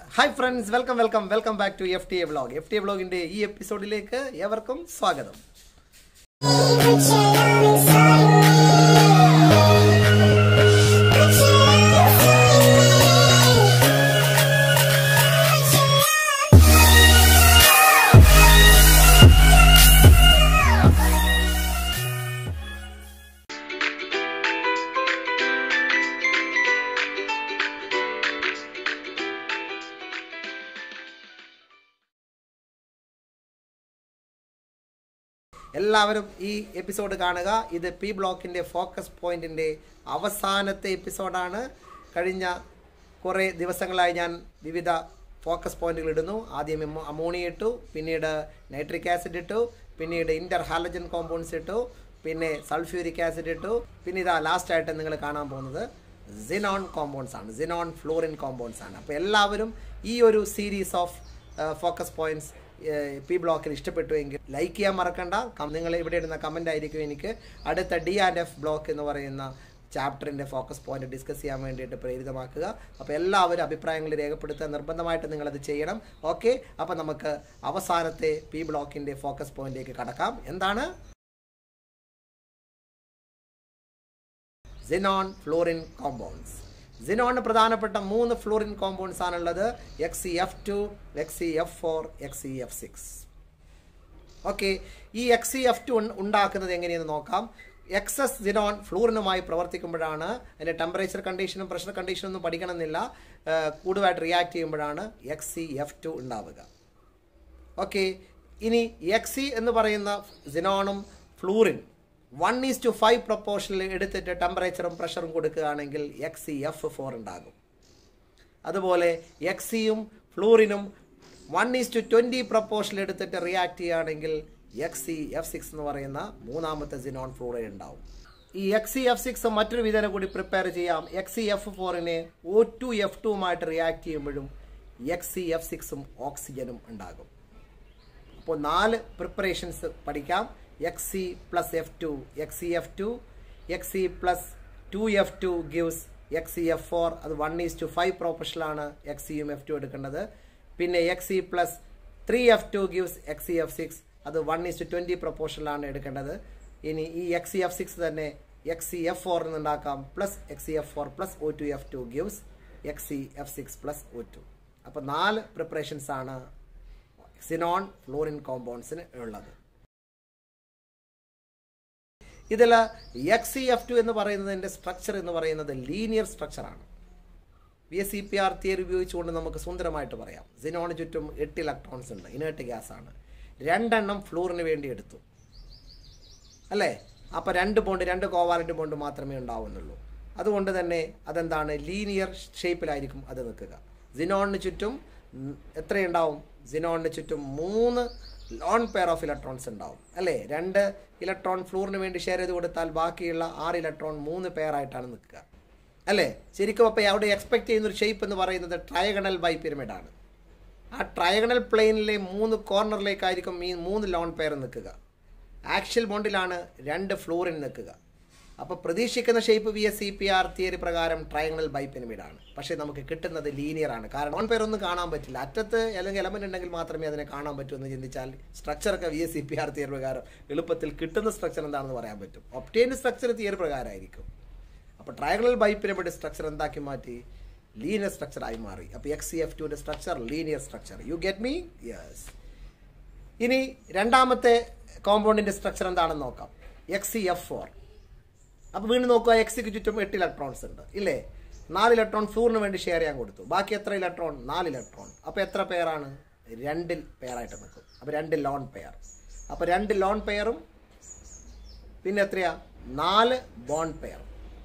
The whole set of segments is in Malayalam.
hi friends welcome welcome welcome back to F T A vlog F T A വ്ളോഗിന്റെ ഈ എപ്പിസോഡിലേക്ക് ഏവർക്കും സ്വാഗതം എല്ലാവരും ഈ എപ്പിസോഡ് കാണുക ഇത് പി ബ്ലോക്കിന്റെ ഫോക്കസ് പോയിന്റിന്റെ അവസാനത്തെ എപ്പിസോഡാണ് കഴിഞ്ഞ കുറേ ദിവസങ്ങളായി ഞാൻ വിവിധ ഫോക്കസ് പോയിന്റുകൾ ഇടുന്നു ആദ്യം എമ്മോ- അമോണിയ ഇട്ടു പിന്നീട് നൈട്രിക് ആസിഡ് ഇട്ടു പിന്നീട് ഇന്റർ ഹാലജൻ കോമ്പൗണ്ട്സ് ഇട്ടു പിന്നെ സൾഫ്യൂരിക് ആസിഡ് ഇട്ടു പിന്നെ ഇതാ ലാസ്റ്റ് ആയിട്ട് നിങ്ങൾ കാണാൻ പോകുന്നത് സിനോൺ കോമ്പൗണ്ട്സ് ആണ് സിനോൺ ഫ്ലോറിൻ കോമ്പൗണ്ട്സ് ആണ് അപ്പോൾ എല്ലാവരും ഈ ഒരു series of focus points P ബ്ലോക്കിൽ ഇഷ്ടപ്പെട്ടുവെങ്കിൽ ലൈക്ക് ചെയ്യാൻ മറക്കണ്ട കം- നിങ്ങൾ ഇവിടെ ഇടുന്ന കമൻ്റ് ആയിരിക്കും എനിക്ക് അടുത്ത ഡി ആൻഡ് എഫ് ബ്ലോക്ക് എന്ന് പറയുന്ന ചാപ്റ്ററിൻ്റെ ഫോക്കസ് പോയിന്റ് ഡിസ്കസ് ചെയ്യാൻ വേണ്ടിയിട്ട് പ്രേരിതമാക്കുക അപ്പോൾ എല്ലാവരും അഭിപ്രായങ്ങൾ രേഖപ്പെടുത്തുക നിർബന്ധമായിട്ട് നിങ്ങളത് ചെയ്യണം ഓക്കെ അപ്പോൾ നമുക്ക് അവസാനത്തെ പി ബ്ലോക്കിൻ്റെ ഫോക്കസ് പോയിന്റിലേക്ക് കടക്കാം എന്താണ് സിനോൺ ഫ്ലോറിൻ കോമ്പൗണ്ട്സ് സിനോണിന് പ്രധാനപ്പെട്ട മൂന്ന് ഫ്ലോറിൻ കോമ്പൗണ്ട്സ് ആണുള്ളത് X E F two X E F four X E F six okay ഈ എക്സ് സി എഫ് ടു ഉണ്ടാക്കുന്നത് എങ്ങനെയെന്ന് നോക്കാം എക്സസ് സിനോൺ ഫ്ലൂറിനുമായി പ്രവർത്തിക്കുമ്പോഴാണ് അതിൻ്റെ ടെമ്പറേച്ചർ കണ്ടീഷനും പ്രഷർ കണ്ടീഷനും ഒന്നും പഠിക്കണമെന്നില്ല ആ, കൂടുതലായിട്ട് റിയാക്ട് ചെയ്യുമ്പോഴാണ് എക്സ് സി എഫ് ടു ഉണ്ടാവുക ഓക്കെ ഇനി എക്സി എന്ന് പറയുന്ന സിനോണും fluorine one is two five പ്രൊപ്പോർഷനിൽ എടുത്തിട്ട് ടെമ്പറേച്ചറും പ്രഷറും കൊടുക്കുകയാണെങ്കിൽ എക്സി എഫ് ഫോർ ഉണ്ടാകും അതുപോലെ എക്സിയും ഫ്ലൂറിനും വൺ ഈസ് ടു ട്വൻറ്റി പ്രപ്പോർഷനിൽ എടുത്തിട്ട് റിയാക്ട് ചെയ്യുകയാണെങ്കിൽ എക്സി എഫ് സിക്സ് എന്ന് പറയുന്ന മൂന്നാമത്തെ സിനോൺ ഫ്ലൂറൈൻ ഉണ്ടാവും ഈ എക്സി എഫ് സിക്സ് മറ്റൊരു വിധന കൂടി പ്രിപ്പയർ ചെയ്യാം എക്സി എഫ് ഫോറിനെ ഒ ടു എഫ് ടുവുമായിട്ട് റിയാക്ട് ചെയ്യുമ്പോഴും എക്സി എഫ് സിക്സും ഓക്സിജനും ഉണ്ടാകും അപ്പോൾ നാല് പ്രിപ്പറേഷൻസ് പഠിക്കാം X E plus F two X E F two X E plus two F two gives X E F four അത് വൺ ഈസ് ടു ഫൈവ് പ്രൊപ്പഷനിലാണ് എക്സ് സിയും എഫ് ടു എടുക്കേണ്ടത് പിന്നെ X E plus three F two gives X E F six അത് വൺ ഈസ് ടു ട്വൻറ്റി പ്രൊപ്പോഷനിലാണ് എടുക്കേണ്ടത് ഇനി ഈ എക്സ് സി എഫ് സിക്സ് തന്നെ എക്സ് സി എഫ് ഫോറിൽ നിന്നുണ്ടാക്കാം plus X E F four plus O two F two gives X E F six plus O two അപ്പോൾ നാല് പ്രിപ്പറേഷൻസ് ആണ് സിനോൺ ഫ്ലോറിൻ കോമ്പൗണ്ട്സിന് ഉള്ളത് ഇതിൽ എക്സ് സി എഫ് ടു എന്ന് പറയുന്നതിൻ്റെ സ്ട്രക്ചർ എന്ന് പറയുന്നത് ലീനിയർ സ്ട്രക്ചറാണ് V S E P R theory ഉപയോഗിച്ചുകൊണ്ട് നമുക്ക് സുന്ദരമായിട്ട് പറയാം സിനോണ് ചുറ്റും എട്ട് ഇലക്ട്രോൺസ് ഉണ്ട് ഇനേർട്ട് ഗ്യാസ് ആണ് രണ്ടെണ്ണം ഫ്ലൂറിന് വേണ്ടി എടുത്തു അല്ലേ അപ്പോൾ രണ്ട് ബോണ്ട് രണ്ട് കോവാലൻ്റ് ബോണ്ട് മാത്രമേ ഉണ്ടാവുന്നുള്ളൂ അതുകൊണ്ട് തന്നെ അതെന്താണ് ലീനിയർ ഷേപ്പിലായിരിക്കും അത് നിൽക്കുക സിനോണിന് ചുറ്റും ഉം, എത്രയുണ്ടാവും സിനോണിന് ചുറ്റും മൂന്ന് ലോൺ പെയർ ഓഫ് ഇലക്ട്രോൺസ് ഉണ്ടാവും അല്ലേ രണ്ട് ഇലക്ട്രോൺ ഫ്ലൂറിന് വേണ്ടി ഷെയർ ചെയ്ത് കൊടുത്താൽ ബാക്കിയുള്ള ആറ് ഇലക്ട്രോൺ മൂന്ന് പെയർ ആയിട്ടാണ് നിൽക്കുക അല്ലേ ശരിക്കും അപ്പോൾ അവിടെ എക്സ്പെക്ട് ചെയ്യുന്ന ഒരു ഷേപ്പ് എന്ന് പറയുന്നത് ട്രയഗണൽ ബൈ പിരമിഡ് ആണ് ആ ട്രയഗണൽ പ്ലെയിനിലെ മൂന്ന് കോർണറിലേക്കായിരിക്കും ഈ മൂന്ന് ലോൺ പെയർ നിൽക്കുക ആക്ച്വൽ ബോണ്ടിലാണ് രണ്ട് ഫ്ലോറിൻ നിൽക്കുക അപ്പോൾ പ്രതീക്ഷിക്കുന്ന shape V S E P R theory പ്രകാരം ട്രയഗണൽ ബൈ പിരമിഡ് ആണ് പക്ഷേ നമുക്ക് കിട്ടുന്നത് ലീനിയർ ആണ് കാരണം ലോൺ പെയർ ഒന്നും കാണാൻ പറ്റില്ല അറ്റത്ത് അല്ലെങ്കിൽ എലമെന്റ് ഉണ്ടെങ്കിൽ മാത്രമേ അതിനെ കാണാൻ പറ്റൂ എന്ന് ചിന്തിച്ചാൽ സ്ട്രക്ചറൊക്കെ V S E P R theory പ്രകാരം എളുപ്പത്തിൽ കിട്ടുന്ന സ്ട്രക്ചർ എന്താണെന്ന് പറയാൻ പറ്റും ഒപ്റ്റൈൻ സ്ട്രക്ചർ തിയറി പ്രകാരമായിരിക്കും അപ്പോൾ ട്രയഗണൽ ബൈ പിരമിഡ് സ്ട്രക്ചർ എന്താക്കി മാറ്റി ലീനിയർ സ്ട്രക്ചർ ആയി മാറി അപ്പോൾ എക്സ് സി എഫ് ടുവിൻ്റെ structure linear structure you get me yes ഇനി രണ്ടാമത്തെ കോമ്പൗണ്ടിന്റെ സ്ട്രക്ചർ എന്താണെന്ന് നോക്കാം എക്സ് സി എഫ് ഫോർ അപ്പോൾ വീണ്ടും നോക്കുക എക്സിക്ക് ചുറ്റും എട്ട് ഇലക്ട്രോൺസ് ഉണ്ട് ഇല്ലേ നാല് ഇലക്ട്രോൺ ഫ്ലൂറിന് വേണ്ടി ഷെയർ ചെയ്യാൻ കൊടുത്തു ബാക്കി എത്ര ഇലക്ട്രോൺ നാല് ഇലക്ട്രോൺ അപ്പോൾ എത്ര പെയറാണ് രണ്ടിൽ പെയറായിട്ട് നിൽക്കും അപ്പോൾ രണ്ട് ലോൺ പെയർ അപ്പോൾ രണ്ട് ലോൺ പെയറും പിന്നെ എത്രയാ നാല് ബോൺ പെയർ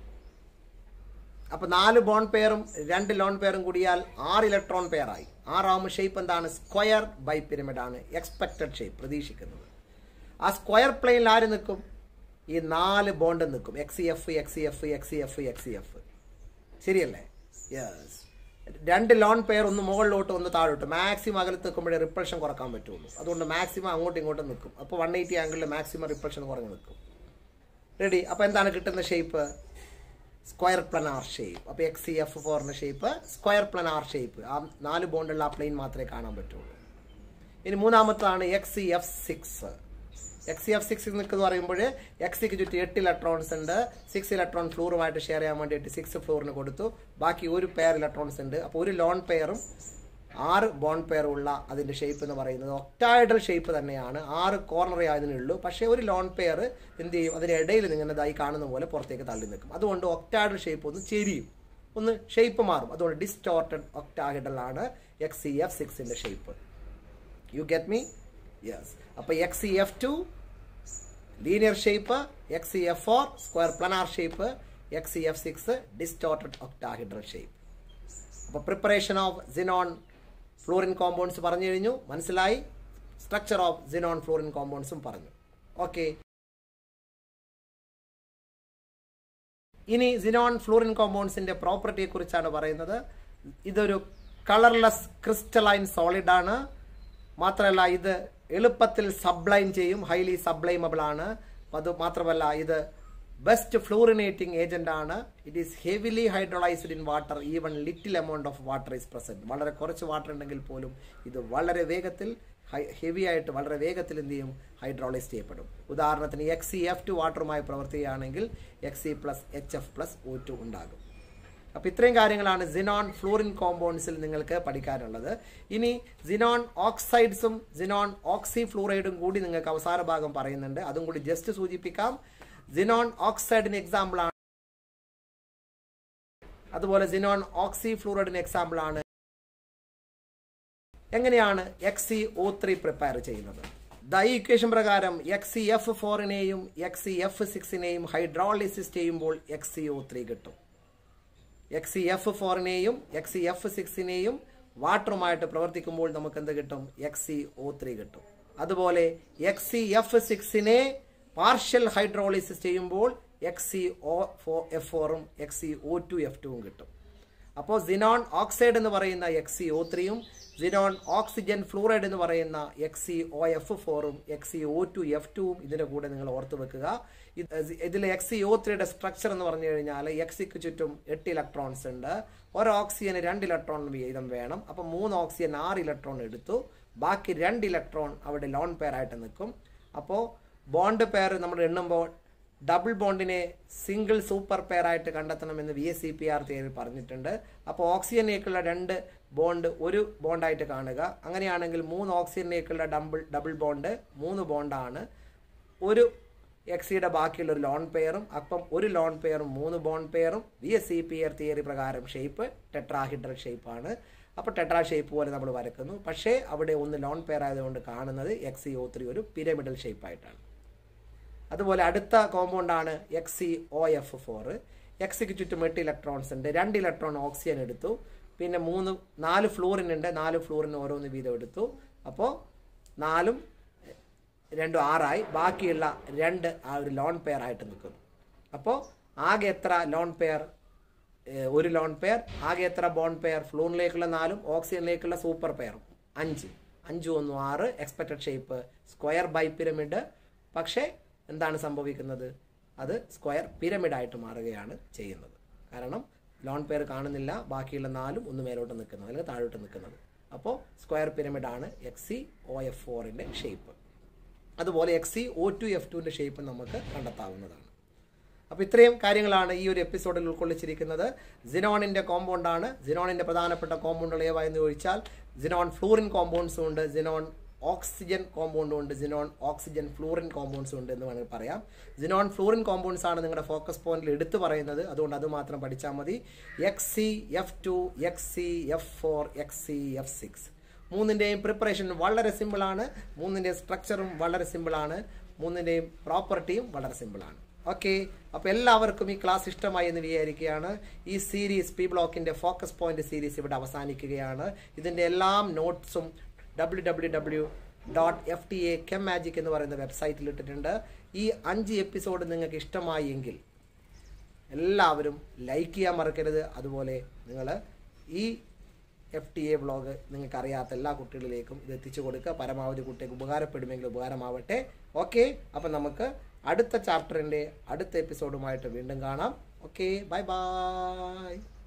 അപ്പോൾ നാല് ബോൺ പെയറും രണ്ട് ലോൺ പെയറും കൂടിയാൽ ആറ് ഇലക്ട്രോൺ പെയറായി ആറാമത് ഷേപ്പ് എന്താണ് സ്ക്വയർ ബൈ പിരമിഡ് ആണ് എക്സ്പെക്റ്റഡ് ഷേപ്പ് പ്രതീക്ഷിക്കുന്നത് ആ സ്ക്വയർ പ്ലെയിനിൽ ആര് നിൽക്കും ഈ നാല് ബോണ്ട് നിൽക്കും X F X F X F X F ശരിയല്ലേ യെസ് രണ്ട് ലോൺ പെയർ ഒന്ന് മുകളിലോട്ട് ഒന്ന് താഴോട്ട് മാക്സിമം അകലത്ത് നിൽക്കുമ്പോഴേ റിപ്പൾഷൻ കുറക്കാൻ പറ്റുള്ളൂ അതുകൊണ്ട് മാക്സിമം അങ്ങോട്ടും ഇങ്ങോട്ടും നിൽക്കും അപ്പോൾ വൺ എയ്റ്റി ആംഗിളിൽ മാക്സിമം റിപ്പൾഷൻ കുറഞ്ഞ് നിൽക്കും റെഡി അപ്പോൾ എന്താണ് കിട്ടുന്ന ഷേപ്പ് സ്ക്വയർ പ്ലനാർ ഷേപ്പ് അപ്പോൾ എക്സ് സി എഫ് ഫോറിൻ്റെ ഷേപ്പ് സ്ക്വയർ പ്ലനാർ ഷേപ്പ് ആ നാല് ബോണ്ടുള്ള ആ പ്ലെയിൻ മാത്രമേ കാണാൻ പറ്റുള്ളൂ ഇനി മൂന്നാമത്താണ് X E F six X E F six നിൽക്കുന്ന പറയുമ്പോൾ എക്സിക്ക് ചുറ്റും എട്ട് ഇലക്ട്രോൺസ് ഉണ്ട് സിക്സ് ഇലക്ട്രോൺ ഫ്ലൂറുമായിട്ട് ഷെയർ ചെയ്യാൻ വേണ്ടിയിട്ട് സിക്സ് ഫ്ലൂറിന് കൊടുത്തു ബാക്കി ഒരു പെയർ ഇലക്ട്രോൺസ് ഉണ്ട് അപ്പോൾ ഒരു ലോൺ പെയറും ആറ് ബോൺ പെയർ ഉള്ള അതിൻ്റെ ഷേപ്പ് എന്ന് പറയുന്നത് ഒക്ടായിഡൽ ഷേപ്പ് തന്നെയാണ് ആറ് കോർണറേ ആയതിനുള്ളൂ പക്ഷേ ഒരു ലോൺ പെയർ എന്ത് ചെയ്യും അതിൻ്റെ ഇടയിൽ നിങ്ങൾതായി കാണുന്ന പോലെ പുറത്തേക്ക് തള്ളി നിൽക്കും അതുകൊണ്ട് ഒക്ടായിഡൽ ഷേപ്പ് ഒന്ന് ചെരിയും ഒന്ന് ഷേപ്പ് മാറും അതുകൊണ്ട് ഡിസ്റ്റോർട്ടഡ് ഒക്ടാഹിഡൽ ആണ് എക്സ് സി എഫ് സിക്സിൻ്റെ shape you get me yes അപ്പോൾ X E F two linear shape X E F four square planar shape X E F six distorted octahedral shape അപ്പോൾ preparation of xenon fluorine compounds പറഞ്ഞു കഴിഞ്ഞു മനസ്സിലായി സ്ട്രക്ചർ ഓഫ് സിനോൺ ഫ്ലൂറിൻ കോമ്പൗണ്ട്സും പറഞ്ഞു ഓക്കെ ഇനി സിനോൺ ഫ്ലൂറിൻ കോമ്പൗണ്ട്സിന്റെ പ്രോപ്പർട്ടിയെ കുറിച്ചാണ് പറയുന്നത് ഇതൊരു കളർലെസ് ക്രിസ്റ്റലൈൻ സോളിഡ് ആണ് മാത്രമല്ല ഇത് എളുപ്പത്തിൽ സബ്ലൈൻ ചെയ്യും ഹൈലി സബ്ലൈമബിൾ ആണ് അത് മാത്രമല്ല ഇത് ബെസ്റ്റ് ഫ്ലൂറിനേറ്റിംഗ് ഏജന്റ് ആണ് it is heavily hydrolysed in water even little amount of water is present വളരെ കുറച്ച് വാട്ടർ ഉണ്ടെങ്കിൽ പോലും ഇത് വളരെ വേഗത്തിൽ ഹെവി ആയിട്ട് വളരെ വേഗത്തിൽ എന്ത് ചെയ്യും ഹൈഡ്രോളൈസ് ചെയ്യപ്പെടും ഉദാഹരണത്തിന് എക്സ് സി എഫ് ടു വാട്ടറുമായി പ്രവർത്തിക്കുകയാണെങ്കിൽ X E plus H F plus O two ഉണ്ടാകും അപ്പോൾ ഇത്രയും കാര്യങ്ങളാണ് സിനോൺ ഫ്ലൂറിൻ കോമ്പൗണ്ട്സിൽ നിങ്ങൾക്ക് പഠിക്കാനുള്ളത് ഇനി സിനോൺ ഓക്സൈഡ്സും സിനോൺ ഓക്സി ഫ്ലൂറൈഡും കൂടി നിങ്ങൾക്ക് അവസാന ഭാഗം പറയുന്നുണ്ട് അതും കൂടി ജസ്റ്റ് സൂചിപ്പിക്കാം സിനോൺ ഓക്സൈഡിന് എക്സാമ്പിൾ ആണ് അതുപോലെ സിനോൺ ഓക്സി ഫ്ലൂറൈഡിന് എക്സാമ്പിൾ ആണ് എങ്ങനെയാണ് X E O three prepare ചെയ്യുന്നത് ദ ഈ ഇക്വേഷൻ പ്രകാരം എക്സ് സി എഫ് ഫോറിനെയും എക്സ് സി എഫ് സിക്സിനെയും ഹൈഡ്രോളിസിസ് ചെയ്യുമ്പോൾ എക്സ് സി ഒ ത്രീ കിട്ടും എക്സ് സി എഫ് ഫോറിനെയും എക്സ് സി എഫ് സിക്സിനെയും വാട്ടറുമായിട്ട് പ്രവർത്തിക്കുമ്പോൾ നമുക്ക് എന്ത് കിട്ടും എക്സ് സി ഒ ത്രീ കിട്ടും അതുപോലെ എക്സ് സി എഫ് സിക്സിനെ പാർഷ്യൽ ഹൈഡ്രോളിസിസ് ചെയ്യുമ്പോൾ X E O four F ഫോറും X E O two F ടുവും കിട്ടും അപ്പോൾ സിനോൺ ഓക്സൈഡ് എന്ന് പറയുന്ന എക്സ് സി ഒ ത്രീയും സിനോൺ ഓക്സിജൻ ഫ്ലൂറൈഡ് എന്ന് പറയുന്ന എക്സ് സി ഒ എഫ് ഫോറും X E O two F ടുവും ഇതിന്റെ കൂടെ നിങ്ങൾ ഓർത്ത് വെക്കുക ഇതിൽ എക്സ് സി ഒ ത്രീയുടെ സ്ട്രക്ചർ എന്ന് പറഞ്ഞു കഴിഞ്ഞാൽ എക്സിക്ക് ചുറ്റും എട്ട് ഇലക്ട്രോൺസ് ഉണ്ട് ഒരു ഓക്സിജന് രണ്ട് ഇലക്ട്രോൺ വീതം വേണം അപ്പം മൂന്ന് ഓക്സിജൻ ആറ് ഇലക്ട്രോൺ എടുത്തു ബാക്കി രണ്ട് ഇലക്ട്രോൺ അവിടെ ലോൺ പെയർ ആയിട്ട് നിൽക്കും അപ്പോൾ ബോണ്ട് പെയർ നമ്മൾ എണ്ണുമ്പോൾ ഡബിൾ ബോണ്ടിനെ സിംഗിൾ സൂപ്പർ പെയർ ആയിട്ട് കണ്ടെത്തണമെന്ന് V S E P R theory പറഞ്ഞിട്ടുണ്ട് അപ്പോൾ ഓക്സിജനേക്കുള്ള രണ്ട് ബോണ്ട് ഒരു ബോണ്ടായിട്ട് കാണുക അങ്ങനെയാണെങ്കിൽ മൂന്ന് ഓക്സിജനേക്കുള്ള ഡബിൾ ഡബിൾ ബോണ്ട് മൂന്ന് ബോണ്ടാണ് ഒരു എക്സിയുടെ ബാക്കിയുള്ള ഒരു ലോൺ പെയറും അപ്പം ഒരു ലോൺ പെയറും മൂന്ന് ബോണ്ട് പെയറും V S E P R theory പ്രകാരം ഷേപ്പ് ടെട്രാഹിഡ്രൽ ഷേപ്പാണ് അപ്പോൾ ടെട്രാ ഷേപ്പ് പോലെ നമ്മൾ വരക്കുന്നു പക്ഷേ അവിടെ ഒന്ന് ലോൺ പെയർ ആയതുകൊണ്ട് കാണുന്നത് എക്സ് സി ഒ ത്രീ ഒരു പിരമിഡൽ ഷേപ്പായിട്ടാണ് അതുപോലെ അടുത്ത കോമ്പൗണ്ടാണ് X E O F four എക്സിക്ക് ചുറ്റും എട്ട് ഇലക്ട്രോൺസ് ഉണ്ട് രണ്ട് ഇലക്ട്രോൺ ഓക്സിജൻ എടുത്തു പിന്നെ മൂന്ന് നാല് ഫ്ലൂറിൻ ഉണ്ട് നാല് ഫ്ലൂറിന് ഓരോന്ന് വീതം എടുത്തു അപ്പോൾ നാലും രണ്ടും ആറായി ബാക്കിയുള്ള രണ്ട് ആ ഒരു ലോൺ പെയർ ആയിട്ട് നിൽക്കുന്നു അപ്പോൾ ആകെ എത്ര ലോൺ പെയർ ഒരു ലോൺ പെയർ ആകെ എത്ര ബോൺ പെയർ ഫ്ലൂറിലേക്കുള്ള നാലും ഓക്സിജനിലേക്കുള്ള സൂപ്പർ പെയറും അഞ്ച് അഞ്ചും ഒന്നും ആറ് expected shape square bipyramid പക്ഷേ എന്താണ് സംഭവിക്കുന്നത് അത് സ്ക്വയർ പിരമിഡായിട്ട് മാറുകയാണ് ചെയ്യുന്നത് കാരണം ലോൺ പെയർ കാണുന്നില്ല ബാക്കിയുള്ള നാലും ഒന്ന് മേലോട്ട് നിൽക്കുന്നത് അല്ലെങ്കിൽ താഴോട്ട് നിൽക്കുന്നത് അപ്പോൾ സ്ക്വയർ പിരമിഡാണ് എക്സ് സി ഒ എഫ് ഫോറിൻ്റെ ഷേപ്പ് അതുപോലെ X E O two F ടുവിൻ്റെ ഷേപ്പ് നമുക്ക് കണ്ടെത്താവുന്നതാണ് അപ്പോൾ ഇത്രയും കാര്യങ്ങളാണ് ഈ ഒരു എപ്പിസോഡിൽ ഉൾക്കൊള്ളിച്ചിരിക്കുന്നത് സിനോണിൻ്റെ കോമ്പൗണ്ടാണ് സിനോണിൻ്റെ പ്രധാനപ്പെട്ട കോമ്പൗണ്ടുകൾ ഏവായെന്ന് ചോദിച്ചാൽ സിനോൺ ഫ്ലൂറിൻ കോമ്പൗണ്ട്സും ഉണ്ട് സിനോൺ ഓക്സിജൻ കോമ്പൗണ്ടും ഉണ്ട് സിനോൺ ഓക്സിജൻ ഫ്ലൂറിൻ കോമ്പൗണ്ട്സും ഉണ്ട് എന്ന് വേണമെങ്കിൽ പറയാം സിനോൺ ഫ്ലൂറിൻ കോമ്പൗണ്ട്സ് ആണ് നിങ്ങളുടെ ഫോക്കസ് പോയിന്റിൽ എടുത്തു പറയുന്നത് അതുകൊണ്ട് അത് മാത്രം പഠിച്ചാൽ മതി X E F two X E F four X E F six മൂന്നിൻ്റെയും പ്രിപ്പറേഷൻ വളരെ സിമ്പിളാണ് മൂന്നിൻ്റെയും സ്ട്രക്ചറും വളരെ സിമ്പിളാണ് മൂന്നിൻ്റെയും പ്രോപ്പർട്ടിയും വളരെ സിമ്പിളാണ് ഓക്കെ അപ്പോൾ എല്ലാവർക്കും ഈ ക്ലാസ് ഇഷ്ടമായി എന്ന് വിചാരിക്കുകയാണ് ഈ സീരീസ് പി ബ്ലോക്കിൻ്റെ ഫോക്കസ് പോയിന്റ് സീരീസ് ഇവിടെ അവസാനിക്കുകയാണ് ഇതിൻ്റെ എല്ലാം നോട്ട്സും W W W dot F T A chem magic എന്ന് പറയുന്ന വെബ്സൈറ്റിൽ ഇട്ടിട്ടുണ്ട് ഈ അഞ്ച് എപ്പിസോഡ് നിങ്ങൾക്ക് ഇഷ്ടമായി എങ്കിൽ എല്ലാവരും ലൈക്ക് ചെയ്യാൻ മറക്കരുത് അതുപോലെ നിങ്ങൾ ഈ എഫ് ടി എ വ്ളോഗ് നിങ്ങൾക്ക് അറിയാത്ത എല്ലാ കുട്ടികളിലേക്കും ഇത് എത്തിച്ചു കൊടുക്കുക പരമാവധി കുട്ടികൾക്ക് ഉപകാരപ്പെടുമെങ്കിൽ ഉപകാരമാവട്ടെ ഓക്കെ അപ്പം നമുക്ക് അടുത്ത ചാപ്റ്ററിൻ്റെ അടുത്ത എപ്പിസോഡുമായിട്ട് വീണ്ടും കാണാം ഓക്കെ ബൈ ബൈ